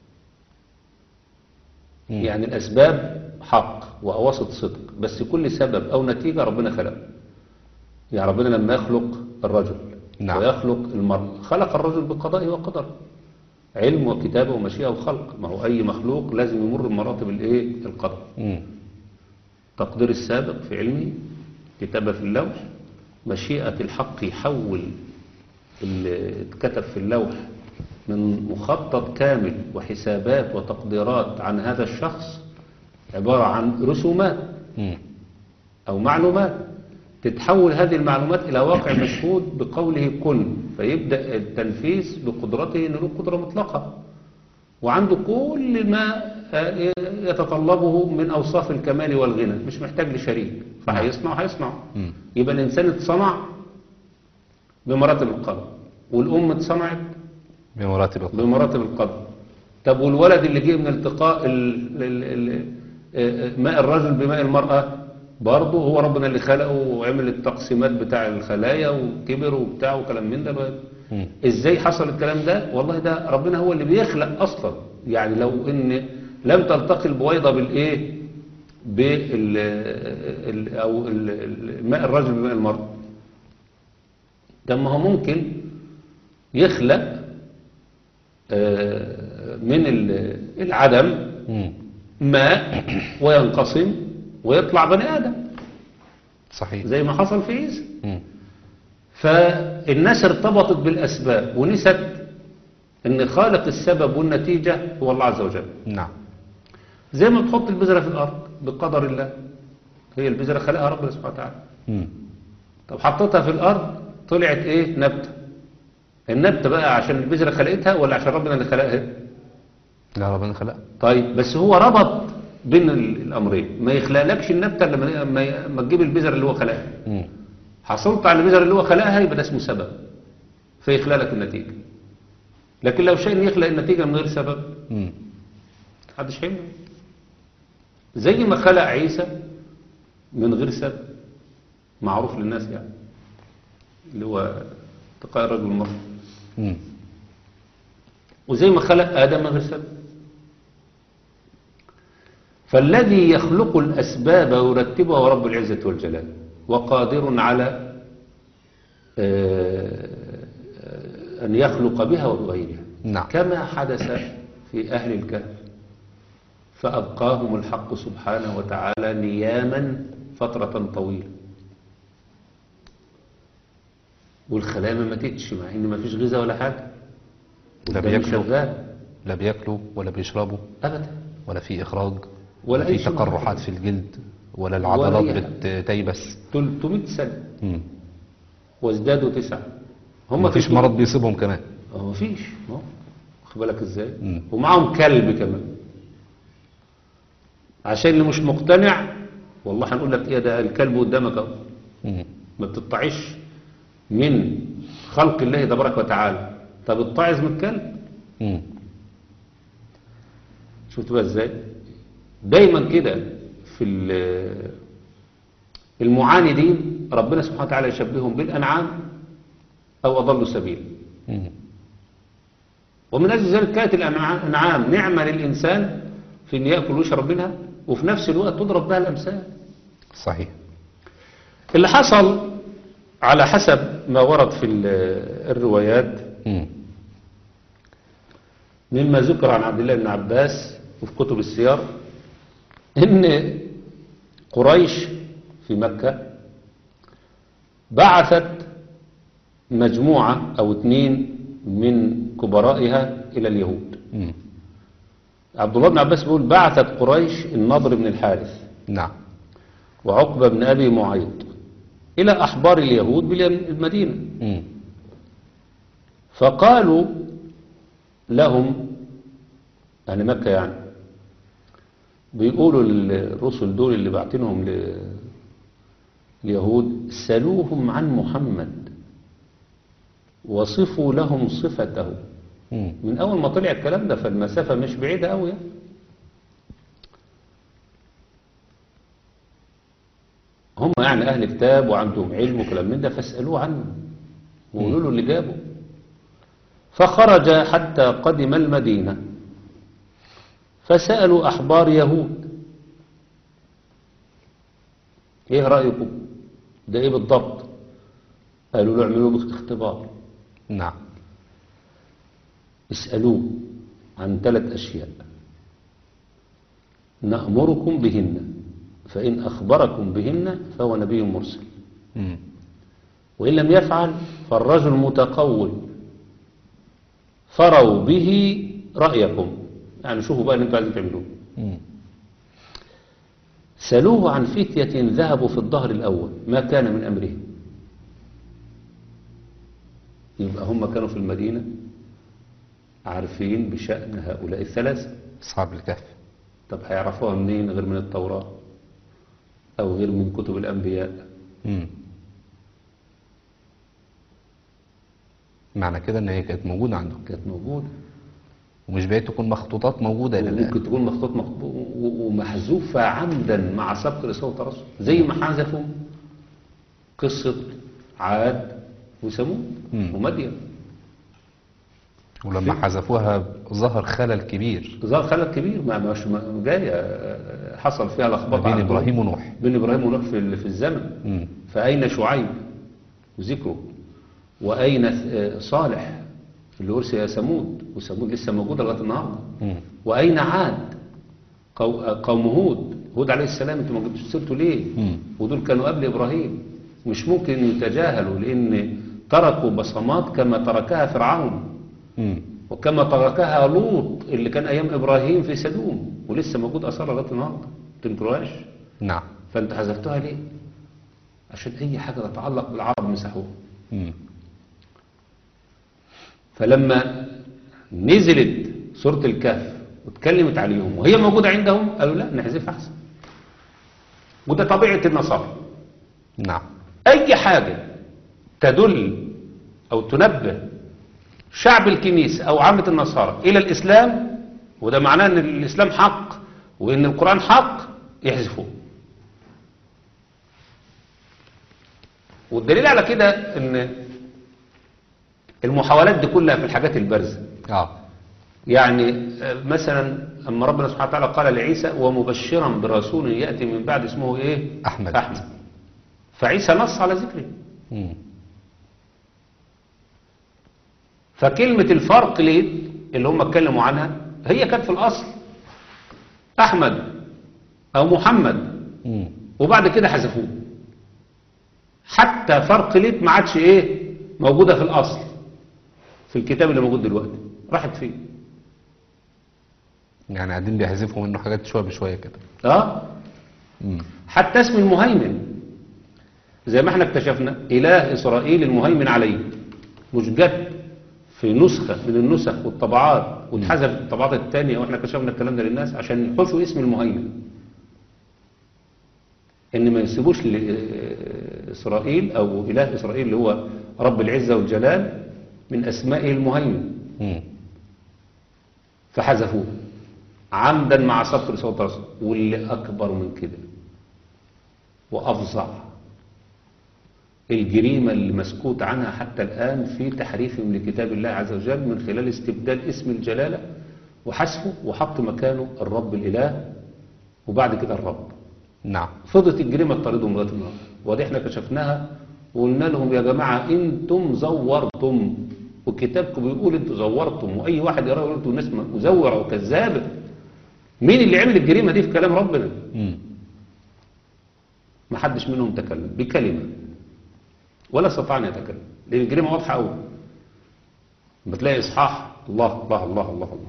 S1: مم.
S2: يعني الأسباب حق وأواسط صدق بس كل سبب أو نتيجة ربنا خلقه يعني ربنا لما يخلق الرجل
S1: نعم.
S2: ويخلق المرء خلق الرجل بقضائه وقدره علم وكتابة ومشيئة وخلق ما هو أي مخلوق لازم يمر بمراتب الإيه القدر
S1: مم.
S2: تقدير السابق في علمه كتابة في اللوح مشيئة الحق يحول اللي اتكتب في اللوح من مخطط كامل وحسابات وتقديرات عن هذا الشخص عبارة عن رسومات
S1: مم.
S2: أو معلومات تتحول هذه المعلومات إلى واقع مشهود بقوله كن فيبدأ التنفيذ بقدرته إنه له قدرة مطلقة وعنده كل ما آه، يتطلبه من أوصاف الكمال والغنى مش محتاج لشريك فهيصنع هيصنع
S1: مم.
S2: يبقى الإنسان اتصنع بمراتب القدر والأم اتصنعت
S1: بمراتب القدر
S2: بمراتب القدر طب والولد اللي جه من التقاء ال- ال- ال- آه، ماء الرجل بماء المرأة برضه هو ربنا اللي خلقه وعمل التقسيمات بتاع الخلايا وكبر وبتاع وكلام من ده
S1: مم.
S2: ازاي حصل الكلام ده والله ده ربنا هو اللي بيخلق اصلا يعني لو ان لم تلتقي البويضه بالايه بال ال- او ال- ال- ماء الرجل بماء المرأة ده ما هو ممكن يخلق آه، من ال- العدم
S1: مم.
S2: ماء وينقسم ويطلع بني آدم
S1: صحيح
S2: زي ما حصل في عيسى
S1: مم.
S2: فالناس ارتبطت بالأسباب ونست ان خالق السبب والنتيجة هو الله عز وجل
S1: نعم
S2: زي ما تحط البذرة في الأرض بقدر الله هي البذرة خلقها ربنا سبحانه وتعالى
S1: مم.
S2: طب حطيتها في الأرض طلعت إيه نبتة النبتة بقى عشان البذرة خلقتها ولا عشان ربنا اللي خلقها
S1: لا ربنا خلق
S2: طيب بس هو ربط بين ال- الأمرين ما يخلقلكش النبتة إلا لما ما- ما تجيب البذرة اللي هو خلقها
S1: مم.
S2: حصلت على البذرة اللي هو خلقها يبقى ده اسمه سبب فيخلق لك النتيجة لكن لو شيء يخلق النتيجة من غير سبب
S1: مم.
S2: محدش هيمنع زي ما خلق عيسى من غير سبب معروف للناس يعني اللي هو تقاء الرجل المرأة
S1: مم.
S2: وزي ما خلق آدم من غير سبب فالذي يخلق الأسباب ويرتبها هو رب العزة والجلال وقادر على آه، آه، أن يخلق بها وبغيرها
S1: نعم.
S2: كما حدث في أهل الكهف فأبقاهم الحق سبحانه وتعالى نياما فترة طويلة والخلايا ما ماتتش مع ان ما فيش غذاء ولا حاجة
S1: لا
S2: والدم
S1: بياكلوا
S2: شغال
S1: لا بياكلوا ولا بيشربوا
S2: أبدا
S1: ولا في إخراج
S2: ولا أي
S1: في
S2: شيء.
S1: تقرحات في الجلد ولا
S2: ولا
S1: العضلات
S2: أي حاجة.
S1: بتيبس
S2: 300 سنة
S1: مم.
S2: وازدادوا تسعة هم
S1: مفيش
S2: كتير.
S1: مرض بيصيبهم كمان
S2: هو مفيش ما هو. واخد بالك ازاي
S1: مم.
S2: ومعاهم كلب كمان عشان اللي مش مقتنع والله هنقول لك ايه ده الكلب قدامك اهو
S1: مم.
S2: ما بتطعش من خلق الله تبارك وتعالى طب اتعظ من الكلب
S1: مم.
S2: شفت بقى ازاي دايما كده في ال- المعاندين ربنا سبحانه وتعالى يشبههم بالانعام او اضلوا سبيلا
S1: مم.
S2: ومن أجل ذلك كانت الأنعام نعمة للإنسان في أن يأكل ويشرب منها وفي نفس الوقت تضرب بها الأمثال
S1: صحيح
S2: اللي حصل على حسب ما ورد في ال- الروايات
S1: مم.
S2: مما ذكر عن عبد الله بن عباس وفي كتب السير إن قريش في مكة بعثت مجموعة أو اتنين من كبرائها إلى اليهود
S1: مم.
S2: عبد الله بن عباس بيقول بعثت قريش النضر بن الحارث
S1: نعم
S2: وعقبة بن أبي معيط إلى أحبار اليهود بالمدينة
S1: مم.
S2: فقالوا لهم أهل مكة يعني بيقولوا الرسل دول اللي باعتينهم ل- اليهود سلوهم عن محمد وصفوا لهم صفته
S1: مم.
S2: من أول ما طلع الكلام ده فالمسافة مش بعيدة أوي يعني. هم يعني أهل كتاب وعندهم علم وكلام من ده فاسألوه عنه وقولوا له اللي جابه فخرج حتى قدم المدينة فسألوا أحبار يهود ايه رأيكم ده ايه بالضبط قالوا له اعملوا له اختبار
S1: نعم
S2: اسألوه عن ثلاث أشياء نأمركم بهن فإن أخبركم بهن فهو نبي مرسل
S1: مم.
S2: وإن لم يفعل فالرجل متقول فروا به رأيكم يعني شوفوا بقى اللي انتوا عايزين تعملوه
S1: مم.
S2: سألوه عن فتية ذهبوا في الظهر الأول ما كان من أمرهم يبقى هم كانوا في المدينة عارفين بشأن هؤلاء الثلاثة
S1: أصحاب الكهف
S2: طب هيعرفوها منين غير من التوراة أو غير من كتب الأنبياء
S1: مم. معنى كده ان هي كانت موجودة عندهم
S2: كانت موجودة
S1: ومش بعيد تكون مخطوطات موجودة إلى الآن
S2: وممكن تكون مخطوط مخطوط و- ومحذوفة عمدا مع سبق رسالة الرسول زي ما حذفوا قصة عاد وثمود
S1: مم.
S2: ومدين
S1: ولما حذفوها ظهر خلل كبير
S2: ظهر خلل كبير ما مش ما- جاية حصل فيها
S1: ما
S2: لخبطة
S1: بين
S2: عندهم.
S1: إبراهيم ونوح
S2: بين إبراهيم ونوح في ال- في الزمن
S1: مم.
S2: فأين شعيب وذكره وأين ث- صالح اللي أرسل إلى ثمود وثمود لسه موجودة لغاية النهارده
S1: مم.
S2: وأين عاد قو- قوم هود هود عليه السلام انتوا ما جبتوش سيرته ليه
S1: مم.
S2: ودول كانوا قبل إبراهيم مش ممكن يتجاهلوا لأن تركوا بصمات كما تركها فرعون
S1: مم.
S2: وكما تركها لوط اللي كان أيام إبراهيم في سدوم ولسه موجود أثار لغاية النهارده ما تنكروهاش
S1: نعم
S2: فأنت حذفتها ليه؟ عشان أي حاجة تتعلق بالعرب مسحوها
S1: مم.
S2: فلما نزلت سورة الكهف واتكلمت عليهم وهي موجودة عندهم قالوا لا نحذفها أحسن وده طبيعة النصارى
S1: نعم
S2: أي حاجة تدل أو تنبه شعب الكنيسة أو عامة النصارى إلى الإسلام وده معناه أن الإسلام حق وأن القرآن حق يحذفوه والدليل على كده أن المحاولات دي كلها في الحاجات البارزة
S1: اه
S2: يعني آه، مثلا أما ربنا سبحانه وتعالى قال لعيسى ومبشرا برسول يأتي من بعد اسمه إيه
S1: أحمد.
S2: أحمد فعيسى نص على ذكره
S1: مم.
S2: فكلمة الفرق ليه اللي هم اتكلموا عنها هي كانت في الأصل أحمد أو محمد
S1: مم.
S2: وبعد كده حذفوه حتى فرق ليت ما عادش ايه موجودة في الأصل في الكتاب اللي موجود دلوقتي راحت فيه
S1: يعني قاعدين بيحذفوا منه حاجات شوية بشوية كده
S2: اه
S1: مم.
S2: حتى اسم المهيمن زي ما احنا اكتشفنا إله إسرائيل المهيمن عليه مش جت في نسخة من النسخ والطبعات واتحذفت الطبعات الثانية واحنا كشفنا الكلام ده للناس عشان يحطوا اسم المهيمن ان ما ينسبوش لإسرائيل او إله إسرائيل اللي هو رب العزة والجلال من أسمائه المهيمن
S1: مم.
S2: فحذفوه عمدا مع سبق رسالة الرسول واللي أكبر من كده وأفظع الجريمة اللي مسكوت عنها حتى الآن في تحريفهم لكتاب الله عز وجل من خلال استبدال اسم الجلالة وحذفه وحط مكانه الرب الإله وبعد كده الرب
S1: نعم
S2: فضلت الجريمة تطاردهم لغاية النهارده ودي احنا كشفناها وقلنا لهم يا جماعة انتم زورتم وكتابكم بيقول انتم زورتم واي واحد يرى يقول انتم ناس مزورة وكذابة مين اللي عمل الجريمة دي في كلام ربنا
S1: مم.
S2: ما حدش منهم تكلم بكلمة ولا استطاع ان يتكلم لان الجريمة واضحة قوي بتلاقي اصحاح الله الله الله الله الله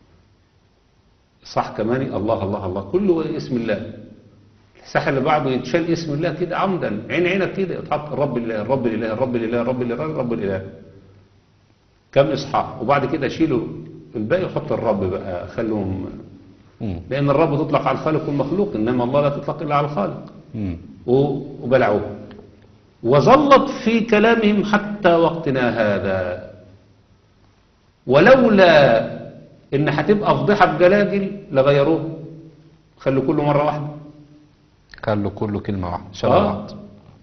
S2: اصحاح كمان الله الله الله كله اسم الله الساحة اللي بعده يتشال اسم الله كده عمدا عين عينك كده يتحط الرب الاله الرب الاله الرب الاله الرب الاله الرب الاله كم اصحاح وبعد كده شيلوا الباقي وحط الرب بقى خلوهم
S1: مم.
S2: لأن الرب تطلق على الخالق والمخلوق إنما الله لا تطلق إلا على الخالق
S1: مم.
S2: و- وبلعوه وظلت في كلامهم حتى وقتنا هذا ولولا إن هتبقى فضيحة بجلاجل لغيروه خلوا كله مرة واحدة
S1: قال له كله كلمة واحدة شبه
S2: آه.
S1: بعض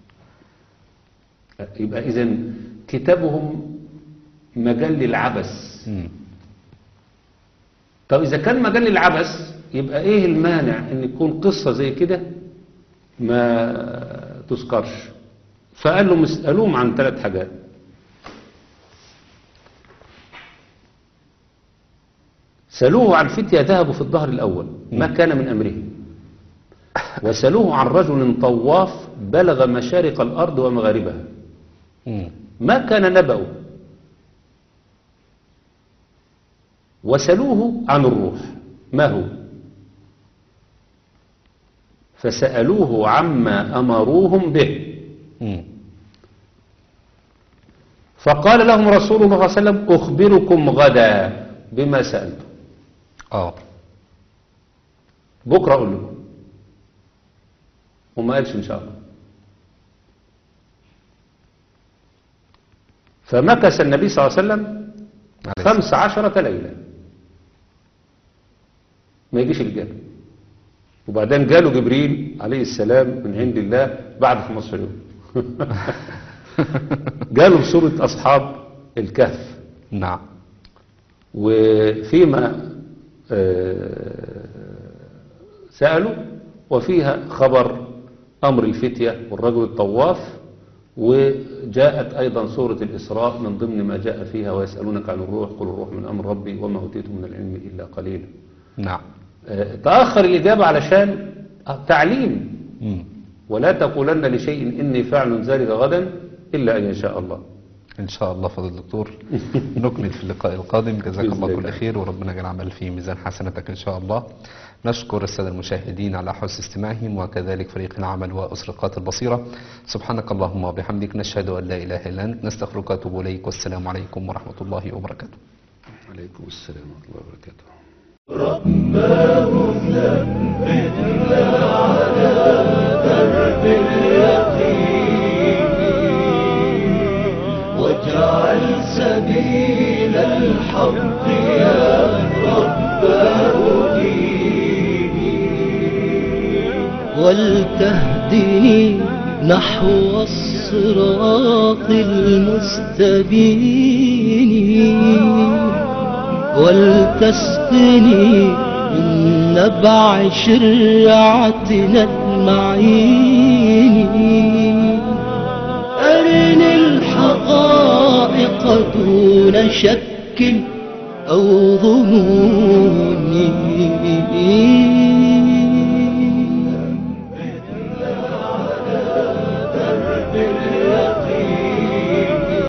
S2: يبقى إذا كتابهم مجال للعبث
S1: مم.
S2: طب إذا كان مجال للعبث يبقى إيه المانع إن يكون قصة زي كده ما تذكرش فقال لهم اسألوهم عن ثلاث حاجات سألوه عن فتية ذهبوا في الظهر الأول ما كان من أمرهم وسألوه عن رجل طواف بلغ مشارق الأرض ومغاربها
S1: مم.
S2: ما كان نبأه وسألوه عن الروح ما هو فسألوه عما أمروهم به
S1: مم.
S2: فقال لهم رسول الله صلى الله عليه وسلم أخبركم غدا بما سألتم
S1: اه
S2: بكرة أقول لكم وما قالش إن شاء الله فمكث النبي صلى الله عليه وسلم
S1: عليه
S2: خمس عشرة ليلة ما يجيش الجنة وبعدين جاله جبريل عليه السلام من عند الله بعد 15 يوم جاله بصورة أصحاب الكهف
S1: نعم
S2: وفيما آه، سألوا وفيها خبر أمر الفتية والرجل الطواف وجاءت أيضا سورة الإسراء من ضمن ما جاء فيها ويسألونك عن الروح قل الروح من أمر ربي وما أوتيتم من العلم إلا قليلا
S1: نعم
S2: آه، تأخر الإجابة علشان تعليم
S1: مم.
S2: ولا تقولن لشيء إني فاعل ذلك غدا إلا أن يشاء الله
S1: إن شاء الله فضل الدكتور نكمل في اللقاء القادم جزاك
S2: بإذن
S1: الله كل
S2: الله.
S1: خير وربنا يجعل عمل في ميزان حسنتك إن شاء الله نشكر السادة المشاهدين على حسن استماعهم وكذلك فريق العمل وأسرقات البصيرة سبحانك اللهم وبحمدك نشهد أن لا إله إلا أنت نستغفرك ونتوب إليك والسلام عليكم ورحمة الله وبركاته
S2: عليكم السلام ورحمة الله وبركاته
S3: واجعل سبيل الحق يا رب هديني ولتهدني نحو الصراط المستبين ولتسقني من نبع شرعتنا المعين أرني الحقائق دون شك أو ظنون